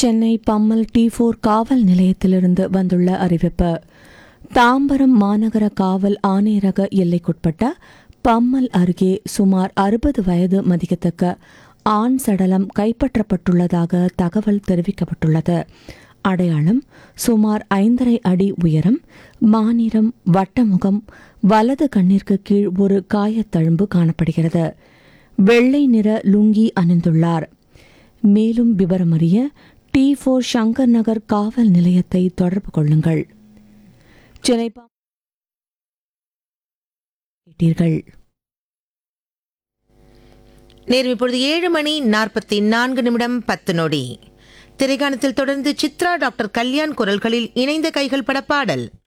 Chennai Pammal D four காவல் நிலையத்திலிருந்து வந்துள்ள அறிவிப்பு தாம்பரம் மாநகர காவல் ஆணையரக எல்லைக்குட்பட்ட பம்மல் அருகே சுமார் அறுபது வயது மதிக்கத்தக்க ஆண் சடலம் கைப்பற்றப்பட்டுள்ளதாக தகவல் தெரிவிக்கப்பட்டுள்ளது அடையாளம் சுமார் ஐந்தரை அடி உயரம் மாநிறம் வட்டமுகம் வலது கண்ணிற்கு கீழ் ஒரு காயத்தழும்பு காணப்படுகிறது வெள்ளை நிற லுங்கி அணிந்துள்ளார் மேலும் விவரமறிய டி ஃபோர் சங்கர் நகர் காவல் நிலையத்தை தொடர்பு கொள்ளுங்கள் சென்னை பா- கேட்டீர்கள் நேரம் இப்பொழுது ஏழு மணி நாற்பத்தி நான்கு நிமிடம் பத்து நொடி திரைக்காணத்தில் தொடர்ந்து சித்ரா டாக்டர் கல்யாண் குரல்களில் இணைந்த கைகள் பட பாடல்